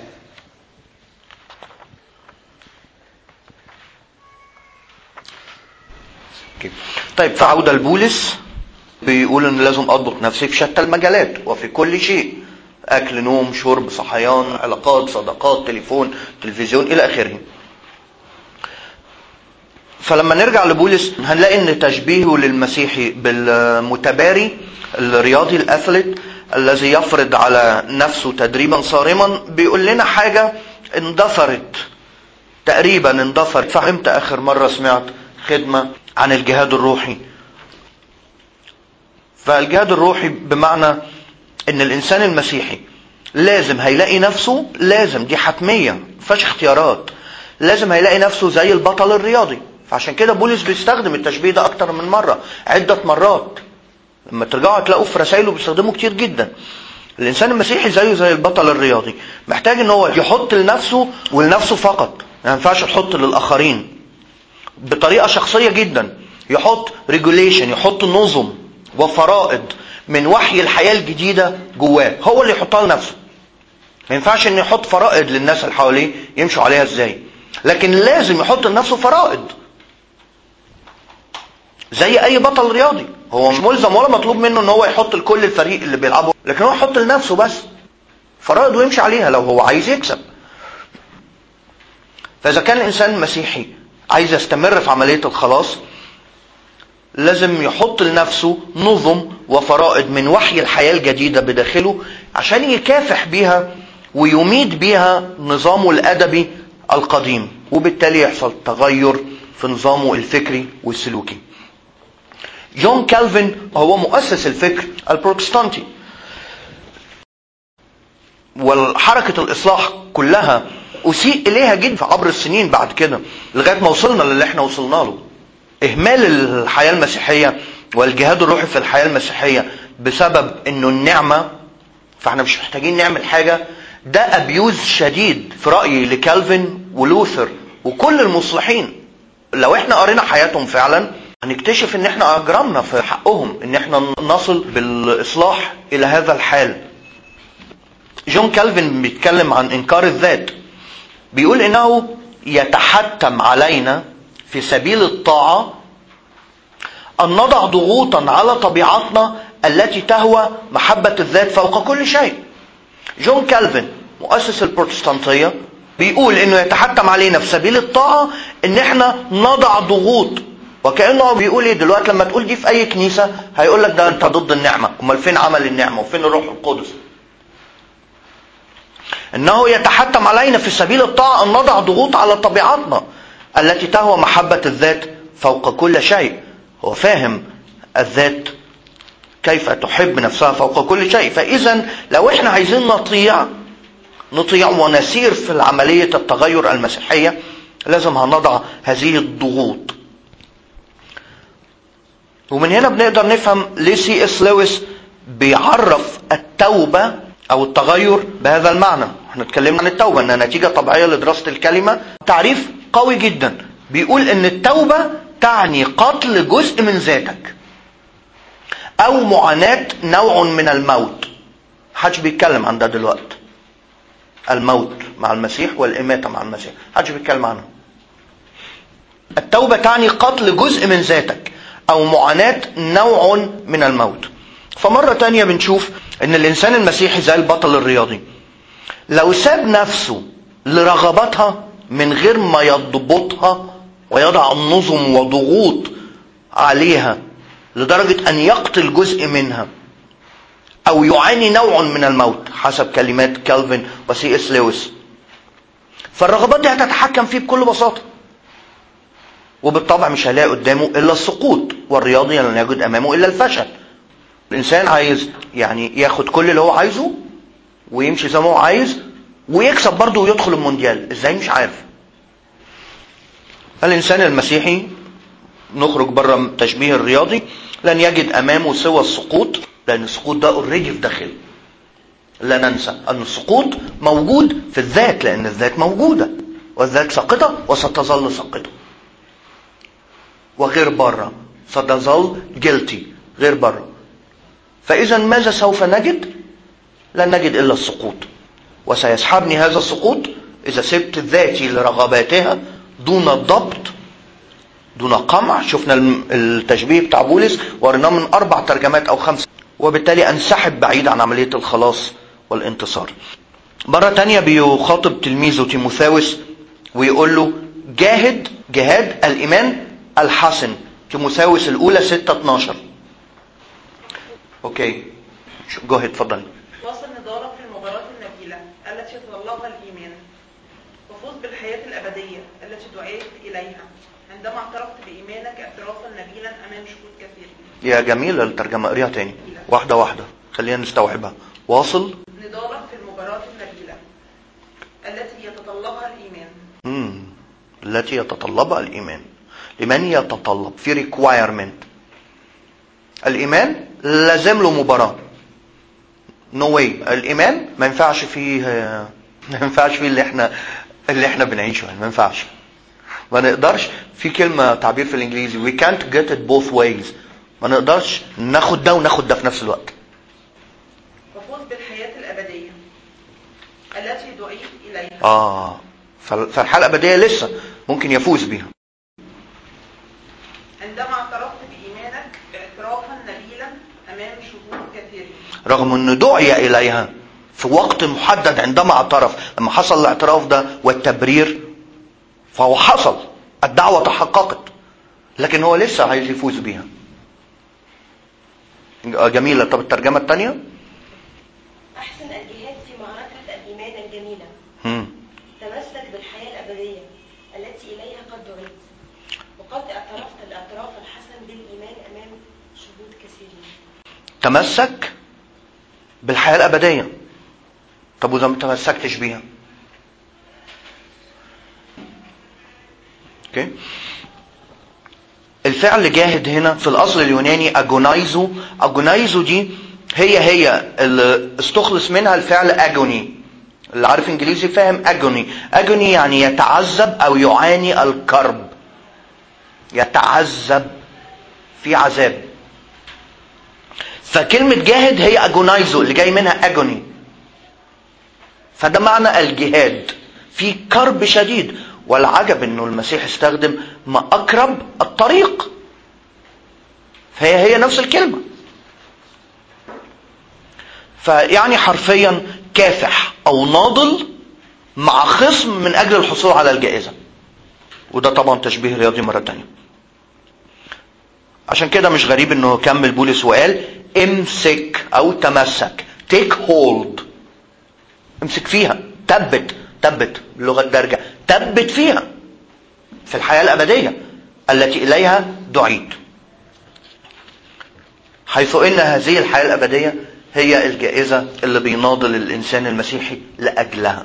طيب فعودة لبولس بيقول ان لازم اضبط نفسي في شتى المجالات وفي كل شيء اكل نوم شرب صحيان علاقات صداقات تليفون تلفزيون الى اخره فلما نرجع لبولس هنلاقي ان تشبيهه للمسيحي بالمتباري الرياضي الاثليت الذي يفرض على نفسه تدريبا صارما بيقول لنا حاجة اندثرت تقريبا اندثرت فهمت اخر مرة سمعت خدمة عن الجهاد الروحي فالجهاد الروحي بمعنى ان الانسان المسيحي لازم هيلاقي نفسه لازم دي حتمية مفيهاش اختيارات لازم هيلاقي نفسه زي البطل الرياضي فعشان كده بولس بيستخدم التشبيه ده اكتر من مرة عدة مرات لما ترجعوا هتلاقوا في رسائله بيستخدمه كتير جدا الانسان المسيحي زيه زي البطل الرياضي محتاج ان هو يحط لنفسه ولنفسه فقط ما ينفعش يحط للاخرين بطريقة شخصية جدا يحط ريجوليشن يحط نظم وفرائض من وحي الحياة الجديدة جواه هو اللي يحطها لنفسه ما ينفعش انه يحط فرائض للناس اللي حواليه يمشوا عليها ازاي لكن لازم يحط لنفسه فرائض زي اي بطل رياضي هو مش ملزم ولا مطلوب منه ان هو يحط لكل الفريق اللي بيلعبه لكن هو يحط لنفسه بس فرائض ويمشي عليها لو هو عايز يكسب فإذا كان الإنسان مسيحي عايز يستمر في عملية الخلاص لازم يحط لنفسه نظم وفرائض من وحي الحياة الجديدة بداخله عشان يكافح بيها ويميد بيها نظامه الأدبي القديم وبالتالي يحصل تغير في نظامه الفكري والسلوكي جون كالفن هو مؤسس الفكر البروتستانتي والحركة الإصلاح كلها أسيء إليها جدا في عبر السنين بعد كده لغاية ما وصلنا للي احنا وصلنا له إهمال الحياة المسيحية والجهاد الروحي في الحياة المسيحية بسبب إنه النعمة فاحنا مش محتاجين نعمل حاجة ده أبيوز شديد في رأيي لكالفن ولوثر وكل المصلحين لو احنا قرينا حياتهم فعلا هنكتشف ان احنا اجرمنا في حقهم ان احنا نصل بالاصلاح الى هذا الحال جون كالفن بيتكلم عن انكار الذات بيقول انه يتحتم علينا في سبيل الطاعه ان نضع ضغوطا على طبيعتنا التي تهوى محبه الذات فوق كل شيء جون كالفن مؤسس البروتستانتيه بيقول انه يتحتم علينا في سبيل الطاعه ان احنا نضع ضغوط وكانه بيقول ايه دلوقتي لما تقول دي في اي كنيسه هيقول لك ده انت ضد النعمه امال فين عمل النعمه وفين الروح القدس انه يتحتم علينا في سبيل الطاعه ان نضع ضغوط على طبيعتنا التي تهوى محبه الذات فوق كل شيء هو فاهم الذات كيف تحب نفسها فوق كل شيء فاذا لو احنا عايزين نطيع نطيع ونسير في عمليه التغير المسيحيه لازم هنضع هذه الضغوط ومن هنا بنقدر نفهم ليه سي اس لويس بيعرف التوبة أو التغير بهذا المعنى احنا اتكلمنا عن التوبة انها نتيجة طبيعية لدراسة الكلمة تعريف قوي جدا بيقول ان التوبة تعني قتل جزء من ذاتك او معاناة نوع من الموت محدش بيتكلم عن ده دلوقتي الموت مع المسيح والإماتة مع المسيح محدش بيتكلم عنها التوبة تعني قتل جزء من ذاتك او معاناة نوع من الموت فمرة تانية بنشوف ان الانسان المسيحي زي البطل الرياضي لو ساب نفسه لرغباتها من غير ما يضبطها ويضع نظم وضغوط عليها لدرجة ان يقتل جزء منها او يعاني نوع من الموت حسب كلمات كالفن وسي اس لويس فالرغبات دي هتتحكم فيه بكل بساطه وبالطبع مش هيلاقي قدامه الا السقوط والرياضي لن يجد امامه الا الفشل الانسان عايز يعني ياخد كل اللي هو عايزه ويمشي زي ما هو عايز ويكسب برضه ويدخل المونديال ازاي مش عارف الانسان المسيحي نخرج بره تشبيه الرياضي لن يجد امامه سوى السقوط لان السقوط ده اوريدي في داخله لا ننسى ان السقوط موجود في الذات لان الذات موجوده والذات ساقطه وستظل ساقطه وغير بره ستظل جلتي غير بره فإذا ماذا سوف نجد؟ لن نجد إلا السقوط وسيسحبني هذا السقوط إذا سبت ذاتي لرغباتها دون الضبط دون قمع شفنا التشبيه بتاع بولس وريناه من أربع ترجمات أو خمسة وبالتالي أنسحب بعيد عن عملية الخلاص والانتصار مرة تانية بيخاطب تلميذه تيموثاوس ويقول له جاهد جهاد الإيمان الحسن تيموثاوس الأولى 6 12 أوكي جوهد اتفضل واصل نضالك في المباراة النبيلة التي يتطلبها الإيمان وفوز بالحياة الأبدية التي دعيت إليها عندما اعترفت بإيمانك اعترافا نبيلا أمام شهود كثيرين يا جميلة الترجمة اقريها تاني واحدة واحدة خلينا نستوعبها واصل نضالك في المباراة النبيلة التي يتطلبها الإيمان مم. التي يتطلبها الإيمان لمن يتطلب في requirement الإيمان لازم له مباراة نو no واي الإيمان ما ينفعش فيه ما ينفعش فيه اللي احنا اللي احنا بنعيشه ما ينفعش ما نقدرش في كلمة تعبير في الإنجليزي we can't get it both ways ما نقدرش ناخد ده وناخد ده في نفس الوقت وفوز بالحياة الأبدية التي دعيت إليها اه فال- فالحياة الأبدية لسه ممكن يفوز بيها عندما اعترفت بإيمانك اعترافا نبيلا أمام شهود كثيرين رغم انه دعي اليها في وقت محدد عندما اعترف لما حصل الاعتراف ده والتبرير فهو حصل الدعوة تحققت لكن هو لسه عايز يفوز بيها جميلة طب الترجمة الثانية أحسن الجهاد في معركة الإيمان الجميلة مم. تمسك بالحياة الأبدية التي إليها قد دعيت وقد اعترفت الاعتراف الحسن بالإيمان أمام شهود كثيرين تمسك بالحياة الأبدية طب وإذا ما تمسكتش بيها اوكي الفعل جاهد هنا في الأصل اليوناني أجونايزو أجونايزو دي هي هي اللي استخلص منها الفعل أجوني اللي عارف انجليزي فاهم أجوني أجوني يعني يتعذب أو يعاني الكرب يتعذب في عذاب فكلمة جاهد هي اجونايزو اللي جاي منها اجوني فده معنى الجهاد في كرب شديد والعجب انه المسيح استخدم ما اقرب الطريق فهي هي نفس الكلمة فيعني حرفيا كافح او ناضل مع خصم من اجل الحصول على الجائزة وده طبعا تشبيه رياضي مرة تانية عشان كده مش غريب انه كمل بولس وقال امسك او تمسك تيك هولد امسك فيها تبت تبت باللغه الدارجه تبت فيها في الحياه الابديه التي اليها دعيت حيث ان هذه الحياه الابديه هي الجائزه اللي بيناضل الانسان المسيحي لاجلها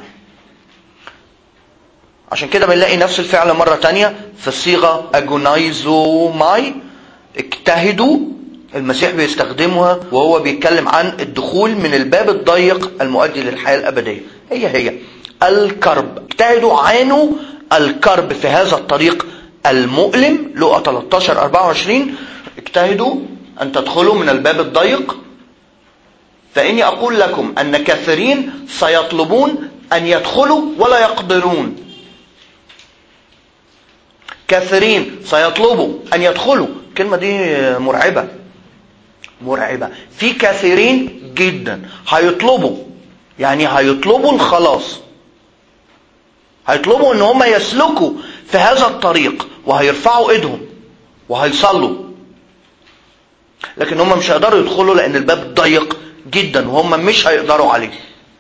عشان كده بنلاقي نفس الفعل مرة تانية في الصيغة اجونايزو ماي اجتهدوا المسيح بيستخدمها وهو بيتكلم عن الدخول من الباب الضيق المؤدي للحياة الأبدية هي هي الكرب اجتهدوا عانوا الكرب في هذا الطريق المؤلم لقى 13 24 اجتهدوا أن تدخلوا من الباب الضيق فإني أقول لكم أن كثيرين سيطلبون أن يدخلوا ولا يقدرون كثيرين سيطلبوا أن يدخلوا الكلمة دي مرعبة مرعبة في كثيرين جدا هيطلبوا يعني هيطلبوا الخلاص هيطلبوا ان هم يسلكوا في هذا الطريق وهيرفعوا ايدهم وهيصلوا لكن هم مش هيقدروا يدخلوا لان الباب ضيق جدا وهم مش هيقدروا عليه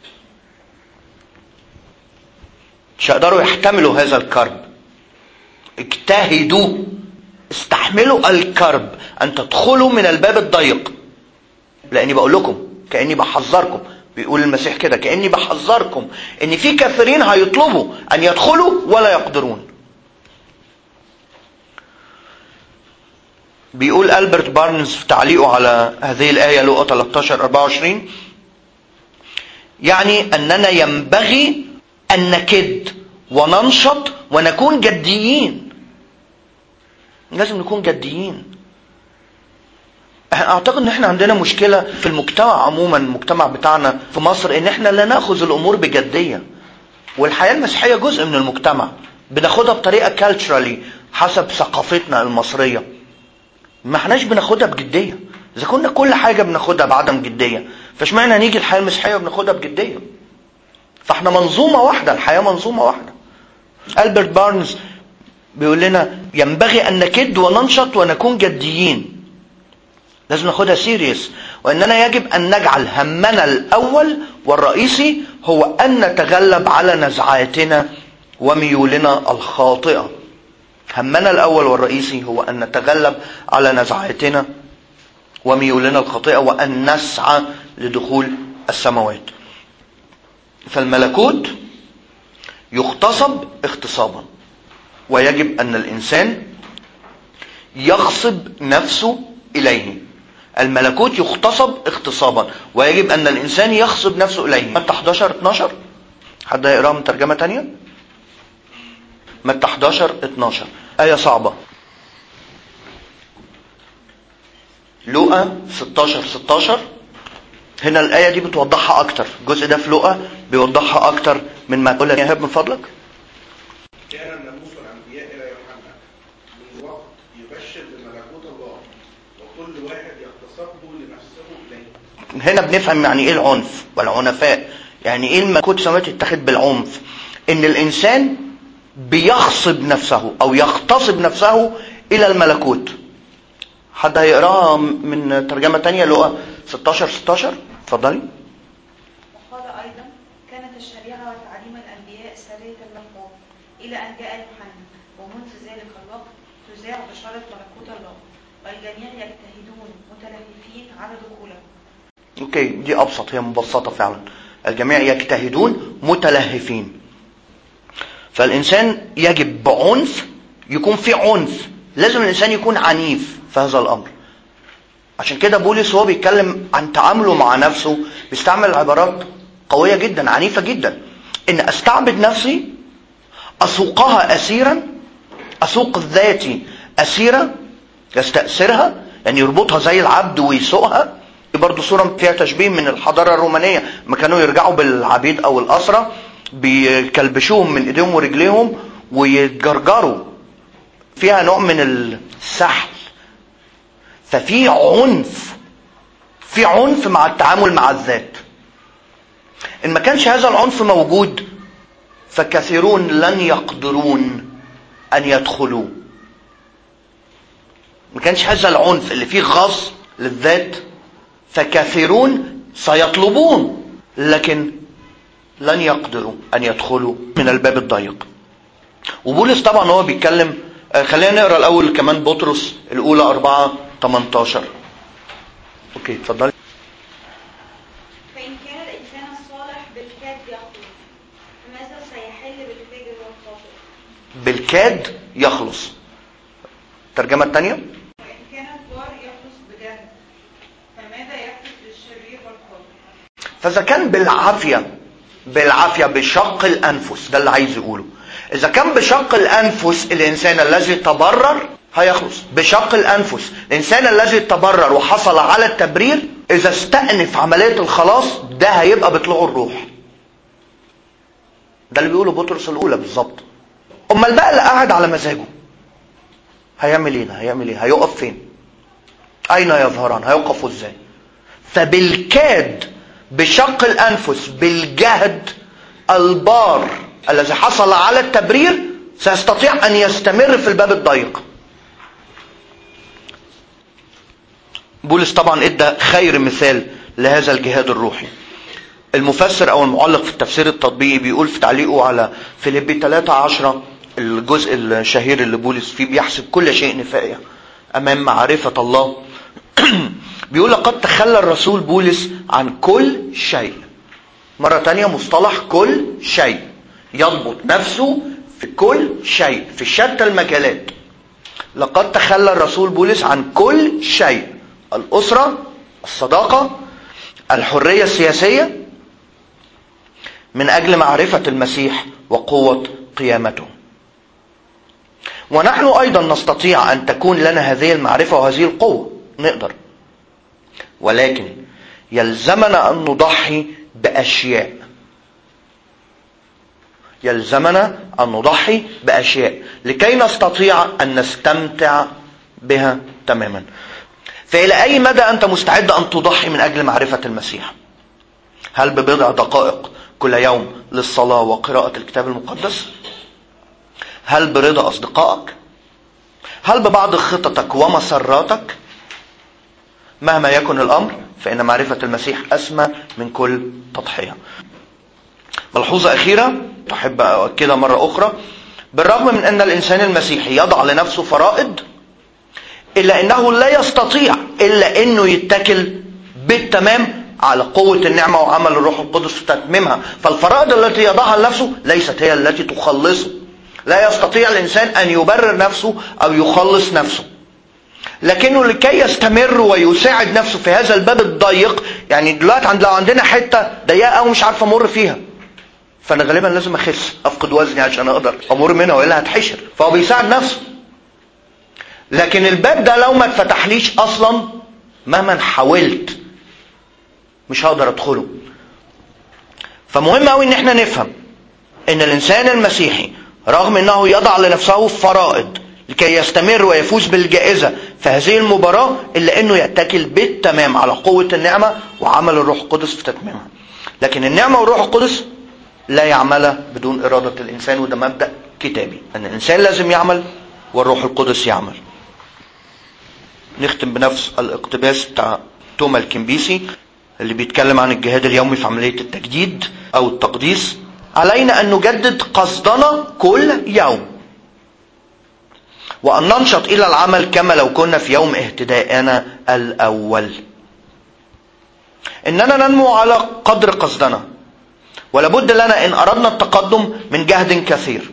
مش هيقدروا يحتملوا هذا الكرب اجتهدوا استحملوا الكرب ان تدخلوا من الباب الضيق لاني بقول لكم كاني بحذركم بيقول المسيح كده كاني بحذركم ان في كثيرين هيطلبوا ان يدخلوا ولا يقدرون بيقول ألبرت بارنز في تعليقه على هذه الآية لقى 13 24 يعني أننا ينبغي أن نكد وننشط ونكون جديين لازم نكون جديين اعتقد ان احنا عندنا مشكله في المجتمع عموما المجتمع بتاعنا في مصر ان احنا لا ناخذ الامور بجديه والحياه المسيحيه جزء من المجتمع بناخدها بطريقه كالتشرالي حسب ثقافتنا المصريه ما احناش بناخدها بجديه اذا كنا كل حاجه بناخدها بعدم جديه فاشمعنى نيجي الحياه المسيحيه وبناخدها بجديه فاحنا منظومه واحده الحياه منظومه واحده البرت بارنز بيقول لنا ينبغي ان نكد وننشط ونكون جديين لازم ناخدها سيريس واننا يجب ان نجعل همنا الاول والرئيسي هو ان نتغلب على نزعاتنا وميولنا الخاطئه همنا الاول والرئيسي هو ان نتغلب على نزعاتنا وميولنا الخاطئه وان نسعى لدخول السماوات فالملكوت يغتصب اغتصابا ويجب ان الانسان يغصب نفسه اليه الملكوت يغتصب اغتصابا ويجب ان الانسان يغصب نفسه اليه متى 11 12 حد هيقراها من ترجمه تانية متى 11 12 ايه صعبه لوقا 16 16 هنا الآية دي بتوضحها أكتر الجزء ده في لوقا بيوضحها أكتر من ما تقول يا هاب من فضلك كان الناموس والانبياء الى يوحنا من وقت يبشر بملكوت الله وكل واحد يغتصبه لنفسه اليه هنا بنفهم يعني ايه العنف والعنفاء يعني ايه الملكوت السماوات يتخذ بالعنف ان الانسان بيغصب نفسه او يغتصب نفسه الى الملكوت حد هيقراها من ترجمه تانية لقى 16 16 اتفضلي وقال أيضا كانت الشريعة وتعليم الأنبياء سرية الملكوت إلى أن جاء يوحنا ومنذ ذلك الوقت تذاع بشارة ملكوت الله والجميع يجتهدون متلهفين على دخوله اوكي دي ابسط هي مبسطه فعلا الجميع يجتهدون متلهفين فالانسان يجب بعنف يكون في عنف لازم الانسان يكون عنيف في هذا الامر عشان كده بولس وهو بيتكلم عن تعامله مع نفسه بيستعمل عبارات قويه جدا عنيفه جدا ان استعبد نفسي اسوقها اسيرا اسوق ذاتي اسيره يستأثرها يعني يربطها زي العبد ويسوقها دي برضه صورة فيها تشبيه من الحضارة الرومانية ما كانوا يرجعوا بالعبيد أو الأسرة بيكلبشوهم من إيديهم ورجليهم ويتجرجروا فيها نوع من السحل ففي عنف في عنف مع التعامل مع الذات إن ما كانش هذا العنف موجود فكثيرون لن يقدرون أن يدخلوا ما كانش هذا العنف اللي فيه غصب للذات فكثيرون سيطلبون لكن لن يقدروا ان يدخلوا من الباب الضيق وبولس طبعا هو بيتكلم آه، خلينا نقرا الاول كمان بطرس الاولى 4 18 اوكي اتفضلي فإن كان الإنسان الصالح بالكاد يخلص فماذا سيحل بالفجر والخاطئ بالكاد يخلص الترجمه الثانيه وإن كان البار يخلص بجهل فماذا يحدث للشرير والخاطئ فاذا كان بالعافيه بالعافيه بشق الانفس ده اللي عايز يقوله اذا كان بشق الانفس الانسان الذي تبرر هيخلص بشق الانفس الانسان الذي تبرر وحصل على التبرير اذا استأنف عمليه الخلاص ده هيبقى بطلوع الروح ده اللي بيقوله بطرس الاولى بالظبط امال بقى اللي قاعد على مزاجه هيعمل ايه ده؟ هيعمل ايه هيقف فين اين يظهران هيوقفوا ازاي فبالكاد بشق الانفس بالجهد البار الذي حصل على التبرير سيستطيع ان يستمر في الباب الضيق بولس طبعا ادى خير مثال لهذا الجهاد الروحي المفسر او المعلق في التفسير التطبيقي بيقول في تعليقه على فيليبي 3 10 الجزء الشهير اللي بولس فيه بيحسب كل شيء نفاية امام معرفة الله بيقول لقد تخلى الرسول بولس عن كل شيء مرة تانية مصطلح كل شيء يضبط نفسه في كل شيء في شتى المجالات لقد تخلى الرسول بولس عن كل شيء الأسرة الصداقة الحرية السياسية من أجل معرفة المسيح وقوة قيامته ونحن أيضا نستطيع أن تكون لنا هذه المعرفة وهذه القوة نقدر ولكن يلزمنا أن نضحي بأشياء يلزمنا أن نضحي بأشياء لكي نستطيع أن نستمتع بها تماما فإلى أي مدى أنت مستعد أن تضحي من أجل معرفة المسيح هل ببضع دقائق كل يوم للصلاة وقراءة الكتاب المقدس هل برضا أصدقائك هل ببعض خططك ومسراتك مهما يكن الأمر فإن معرفة المسيح أسمى من كل تضحية ملحوظة أخيرة تحب أؤكدها مرة أخرى بالرغم من أن الإنسان المسيحي يضع لنفسه فرائض إلا أنه لا يستطيع إلا أنه يتكل بالتمام على قوة النعمة وعمل الروح القدس في تتميمها فالفرائض التي يضعها لنفسه ليست هي التي تخلصه لا يستطيع الإنسان أن يبرر نفسه أو يخلص نفسه لكنه لكي يستمر ويساعد نفسه في هذا الباب الضيق يعني دلوقتي عند لو عندنا حته ضيقه قوي مش عارف امر فيها فانا غالبا لازم اخس افقد وزني عشان اقدر امر منها والا هتحشر فهو بيساعد نفسه لكن الباب ده لو ما اتفتحليش اصلا مهما حاولت مش هقدر ادخله فمهم قوي ان احنا نفهم ان الانسان المسيحي رغم انه يضع لنفسه فرائض لكي يستمر ويفوز بالجائزة في هذه المباراة إلا أنه يتكل بالتمام على قوة النعمة وعمل الروح القدس في تتميمها لكن النعمة والروح القدس لا يعمل بدون إرادة الإنسان وده مبدأ كتابي أن الإنسان لازم يعمل والروح القدس يعمل نختم بنفس الاقتباس بتاع توما الكمبيسي اللي بيتكلم عن الجهاد اليومي في عملية التجديد أو التقديس علينا أن نجدد قصدنا كل يوم وأن ننشط إلى العمل كما لو كنا في يوم اهتدائنا الأول إننا ننمو على قدر قصدنا ولابد لنا إن أردنا التقدم من جهد كثير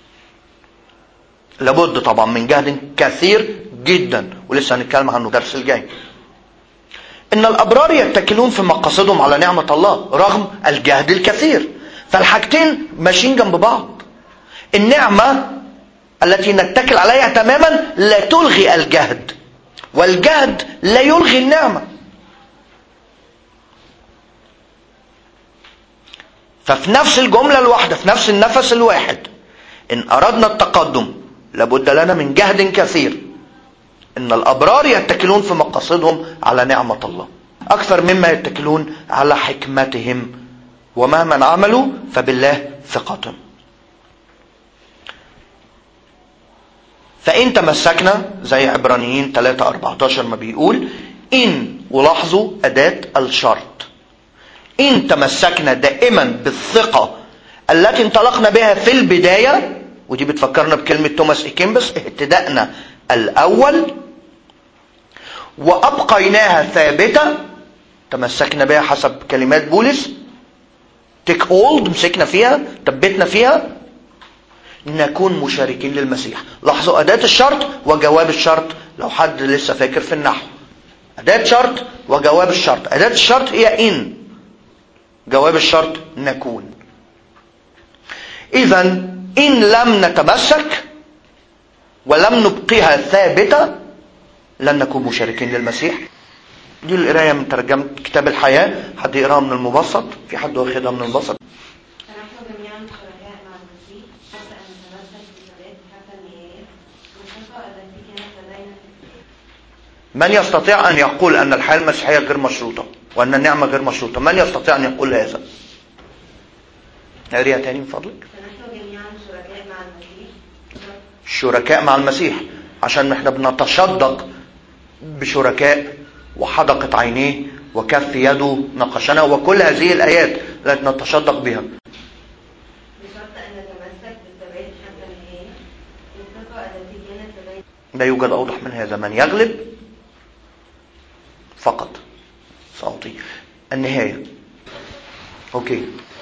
لابد طبعا من جهد كثير جدا ولسه هنتكلم عنه الدرس الجاي ان الابرار يتكلون في مقاصدهم على نعمة الله رغم الجهد الكثير فالحاجتين ماشيين جنب بعض النعمة التي نتكل عليها تماما لا تلغي الجهد والجهد لا يلغي النعمة ففي نفس الجملة الواحدة في نفس النفس الواحد إن أردنا التقدم لابد لنا من جهد كثير إن الأبرار يتكلون في مقاصدهم على نعمة الله أكثر مما يتكلون على حكمتهم ومهما عملوا فبالله ثقتهم فإن تمسكنا زي عبرانيين 3 14 ما بيقول إن ولاحظوا أداة الشرط إن تمسكنا دائما بالثقة التي انطلقنا بها في البداية ودي بتفكرنا بكلمة توماس إيكيمبس اهتدائنا الأول وأبقيناها ثابتة تمسكنا بها حسب كلمات بولس تيك هولد مسكنا فيها ثبتنا فيها نكون مشاركين للمسيح لاحظوا أداة الشرط وجواب الشرط لو حد لسه فاكر في النحو أداة شرط وجواب الشرط أداة الشرط هي إن جواب الشرط نكون إذا إن لم نتمسك ولم نبقيها ثابتة لن نكون مشاركين للمسيح دي القراية من ترجمة كتاب الحياة حد يقراها من المبسط في حد واخدها من المبسط فنحن جميعا شركاء مع المسيح حتى أن نتمسك بالثبات حتى النهاية والثقة التي كانت لدينا من يستطيع أن يقول أن الحياة المسيحية غير مشروطة وأن النعمة غير مشروطة من يستطيع أن يقول هذا قريها تاني من فضلك فنحن جميعا شركاء مع المسيح شركاء مع المسيح عشان احنا بنتشدق بشركاء وحدقة عينيه وكف يده نقشنا وكل هذه الآيات التي نتشدق بها بشرط أن نتمسك بالثبات حتى النهاية والثقة التي كانت لدينا لا يوجد أوضح من هذا من يغلب فقط سأعطيه النهاية أوكي